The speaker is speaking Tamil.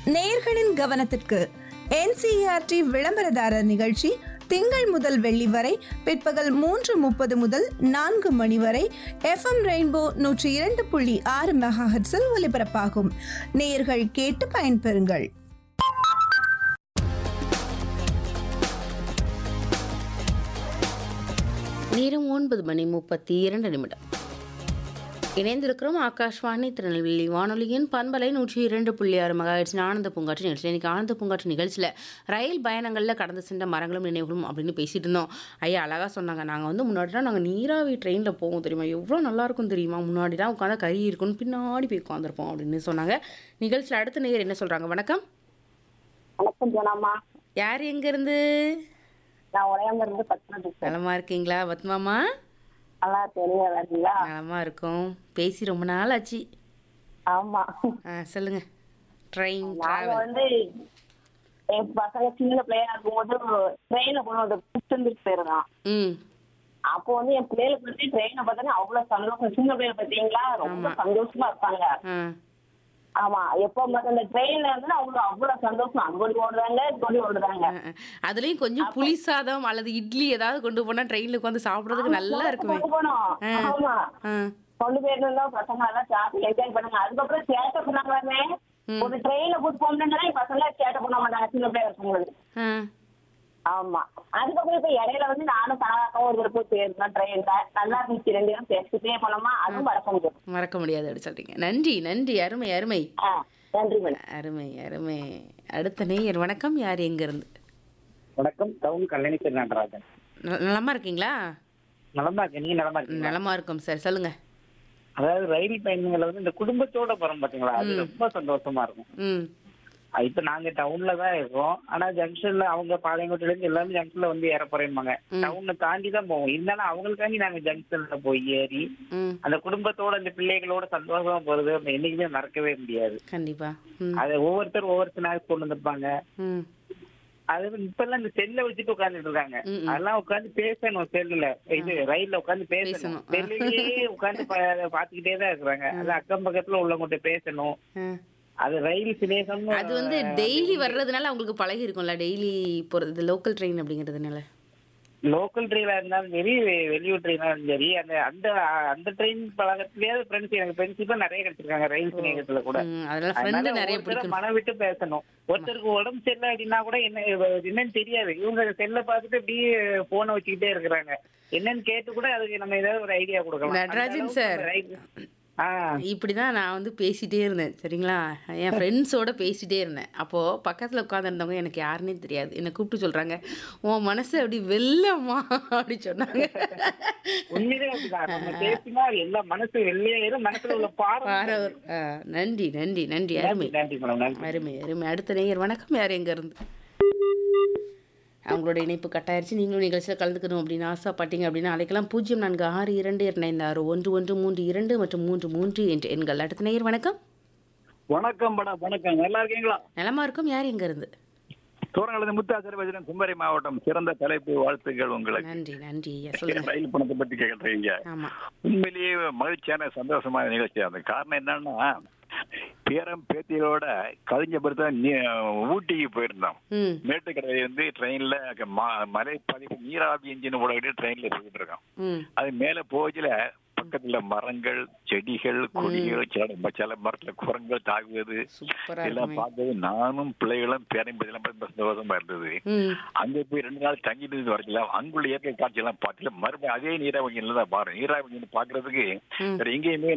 நேயர்களின் கவனத்திற்கு என்சிஆர்டி விளம்பரதாரர் நிகழ்ச்சி திங்கள் முதல் வெள்ளி வரை பிற்பகல் மூன்று முப்பது முதல் நான்கு மணி வரை எஃப்எம் ரெயின்போ நூற்றி இரண்டு புள்ளி ஆறு மெகாஹெட்ஸில் ஒலிபரப்பாகும் நேயர்கள் கேட்டு பயன்பெறுங்கள் நேரம் ஒன்பது மணி முப்பத்தி இரண்டு நிமிடம் இணைந்திருக்கிறோம் ஆகாஷ்வாணி திருநெல்வேலி வானொலியின் பண்பலை நூற்றி இரண்டு புள்ளி ஆறு மகாயிடுச்சு ஆனந்த பூங்காற்று நிகழ்ச்சி இன்னைக்கு ஆனந்த பூங்காற்று நிகழ்ச்சியில் ரயில் பயணங்களில் கடந்து சென்ற மரங்களும் நினைவுகளும் அப்படின்னு பேசிட்டு இருந்தோம் ஐயா அழகாக சொன்னாங்க நாங்கள் வந்து முன்னாடிலாம் நாங்கள் நீராவி ட்ரெயினில் போவோம் தெரியுமா எவ்வளோ நல்லா இருக்கும் தெரியுமா முன்னாடிலாம் உட்காந்தா கறி இருக்கும்னு பின்னாடி போய் உட்காந்துருப்போம் அப்படின்னு சொன்னாங்க நிகழ்ச்சியில் அடுத்த நேயர் என்ன சொல்கிறாங்க வணக்கம் வணக்கம் ஜோனாமா யார் எங்கேருந்து நான் உடையாம இருந்து பத்மா பேசுறேன் நலமா இருக்கீங்களா பத்மாமா நல்லா இருக்கேன் நீங்க நல்லா இருக்கீங்களா நலமா இருக்கும் பேசி ரொம்ப நாள் ஆச்சு ஆமா ஆ சொல்லுங்க ட்ரெயின் நாங்க டிராவல் வந்து என் பசங்க சின்ன பிள்ளையா இருக்கும்போது ட்ரெயின்ல கொண்டு வந்து புத்தந்துட்டு போயிருந்தான் ம் அப்போ வந்து என் பிள்ளைகளுக்கு வந்து ட்ரெயினை பார்த்தோன்னா அவ்வளவு சந்தோஷம் சின்ன பிள்ளைங்க பார்த்தீங்களா ரொம்ப ஆமா. சந்தோஷமா இருப்பாங்க ஆ ஆமா எப்போ பார்த்த அந்த ட்ரெயின்ல வந்து அவ்வளவு அவ்வளவு சந்தோஷம் அங்கோடி ஓடுறாங்க இங்கோடி ஓடுறாங்க ஆ, ஆ. அதுலயும் கொஞ்சம் புளி சாதம் அல்லது இட்லி ஏதாவது கொண்டு போனா ட்ரெயின்ல உட்காந்து சாப்பிடுறதுக்கு நல்லா இருக்குமே கொண்டு போனோம் ஆ. ஆமா ஆ, கொண்டு போயிருந்தா பசங்க எல்லாம் சாப்பிட்டு என்ஜாய் பண்ணுங்க அதுக்கப்புறம் சேட்டை பண்ணாங்களே ம். ஒரு ட்ரெயின்ல கூட்டு போனோம்னா என் பசங்க சேட்டை பண்ண மாட்டாங்க சின்ன பிள்ளையா இருக்கும்போது ஆ. ஆமா அதுக்கப்புறம் இப்ப இடையில வந்து நானும் கனகாக்கம் ஒரு தடவை போய் போயிருந்தேன் ட்ரெயின்ல நல்லா இருந்துச்சு ரெண்டு பேரும் பேசிக்கிட்டே போனோமா அதுவும் மறக்க முடியும் மறக்க முடியாது அப்படி சொல்றீங்க நன்றி நன்றி அருமை அருமை ஆ நன்றி மேடம் அருமை அருமை அடுத்த நேயர் வணக்கம் யார் எங்க இருந்து வணக்கம் டவுன் கல்லணை திருநாட்டராஜன் ந- நலமா இருக்கீங்களா நலமா இருக்கேன் நீங்க நலமா இருக்கீங்க நலமா இருக்கும் சார் சொல்லுங்க அதாவது ரயில் பயணங்களை வந்து இந்த குடும்பத்தோட போறோம் பாத்தீங்களா அது ம். ரொம்ப சந்தோஷமா இருக்கும் ம் அஹ் இப்ப நாங்க டவுன்ல தான் இருக்கோம் ஆனா ஜங்ஷன்ல அவங்க பாளையங்கோட்டையில இருந்து எல்லாமே ஜங்ஷன்ல வந்து ஏற போறேம்பாங்க ம். டவுனை தாண்டி தான் போவோம் இருந்தாலும் அவங்களுக்காண்டி நாங்க ஜங்ஷன்ல போய் ஏறி ம் அந்த குடும்பத்தோட அந்த பிள்ளைகளோட சந்தோஷமா போறது நம்ம என்னைக்குமே மறக்கவே முடியாது கண்டிப்பா ம் அது ஒவ்வொருத்தர் ஒவ்வொரு ஸ்நாக்ஸ் கொண்டு வந்திருப்பாங்க ம் அது வந்து இப்ப எல்லாம் இந்த செல்ல வச்சுட்டு உட்கார்ந்துட்டு இருக்காங்க ம், ம். அதெல்லாம் உட்கார்ந்து பேசணும் செல்லுல இது ரயில்ல உட்கார்ந்து பேசணும் பேசணும். செல்லுலயே உட்கார்ந்து பா- பாத்துக்கிட்டே தான் இருக்கிறாங்க அது அக்கம் பக்கத்துல உள்ளவங்ககிட்ட பேசணும் ஆ. அது ரயில் சிநேகம் அது வந்து டெய்லி வர்றதுனால அவங்களுக்கு பழகி இருக்கும்ல டெய்லி போறது லோக்கல் ட்ரெயின் அப்படிங்கிறதுனால லோக்கல் ட்ரெயினா இருந்தாலும் சரி வெ- வெளியூர் ட்ரெயினா இருந்தாலும் சரி அந்த அந்த அந்த ட்ரெயின் பழக்கத்திலேயே ஃப்ரெண்ட்ஸ் எனக்கு ஃப்ரெண்ட்ஸ் இப்ப நிறைய கிடைச்சிருக்காங்க ரயில் சிநேகத்துல கூட ம், அதனால அதனால ஃப்ரெண்டு நிறைய ஒவ்வொருத்தரும் பிடிக்கணும் மனம் விட்டு பேசணும் ஒருத்தருக்கு உடம்பு சரியில்லை அப்படின்னா கூட என்ன என்னன்னு தெரியாது இவங்க செல்ல பார்த்துட்டு அப்படியே போனை வச்சுக்கிட்டே இருக்கிறாங்க என்னன்னு கேட்டு கூட அதுக்கு நம்ம ஏதாவது ஒரு ஐடியா கொடுக்கலாம் அந்த நடராஜன் அளவுக்கு சார். அந்த ரயில்- ஆ இப்படிதான் நான் வந்து பேசிட்டே இருந்தேன் சரிங்களா என் ஃப்ரெண்ட்ஸோட பேசிட்டே இருந்தேன் அப்போ பக்கத்துல உட்காந்துருந்தவங்க எனக்கு யாருன்னே தெரியாது என்னை கூப்பிட்டு சொல்றாங்க உன் மனசு அப்படி வெள்ளம்மா அப்படி சொன்னாங்க உண்மையிலே அப்படிதான் நம்ம பேசினா எல்லா மனசு வெள்ளையாயிரும் மனசுல உள்ள பாரம் பாரவர் ஆ, நன்றி நன்றி நன்றி அருமை நன்றி மேடம் நன்றி அருமை அருமை அடுத்த நேயர் வணக்கம் யார் எங்க இருந்து அவங்களோட இணைப்பு கட்டாயிருச்சு நீங்களும் நிகழ்ச்சியில் கலந்துக்கணும் அப்படின்னு ஆசைப்பட்டீங்க அப்படின்னா அழைக்கலாம் பூஜ்ஜியம் நான்கு ஆறு இரண்டு இரண்டு ஆறு ஒன்று ஒன்று மூன்று இரண்டு மற்றும் மூன்று மூன்று என்ற எண்கள் அடுத்த நேயர் வணக்கம் வணக்கம் மேடம் வணக்கம் நல்லா இருக்கீங்களா நலமா இருக்கும் யார் எங்க இருந்து தூரங்களது முத்தாசரவஜனம் குமரி மாவட்டம் சிறந்த தலைப்பு வாழ்த்துக்கள் உங்களுக்கு நன்றி நன்றி ஐயா சொல்லுங்க ரயில் பணத்தை பத்தி கேட்கறீங்க ஆமா உண்மையிலேயே மகிழ்ச்சியான சந்தோஷமான நிகழ்ச்சி அந்த காரணம் என்னன்னா பேரம் பேத்திகளோட கழிஞ்ச பிறகு தான் நீ- ஊட்டிக்கு போயிருந்தோம் ம் மேட்டுக்கடை வந்து ட்ரெயின்ல மலை பதிவு நீராவி இன்ஜின் ஓடக்கூடிய ட்ரெயின்ல போயிட்டு இருக்கோம் ம் அது மேல போகல பக்கத்துல மரங்கள் செடிகள் கொடிகள் சில சில மரத்துல குரங்கள் தாக்குவது சூப்பரா எல்லாம் இருக்குமே பார்த்து நானும் பிள்ளைகளும் பேரம்பதியெல்லாம் ரொம்ப சந்தோஷமா இருந்தது ம் அங்க போய் ரெண்டு நாள் தங்கிட்டு இருந்து வரலாம் அங்குள்ள இயற்கை காட்சி எல்லாம் பார்த்துல மறுபடியும் அதே நீராவணியில தான் பாரு நீராவணி பாக்குறதுக்கு ம். வேற எங்கேயுமே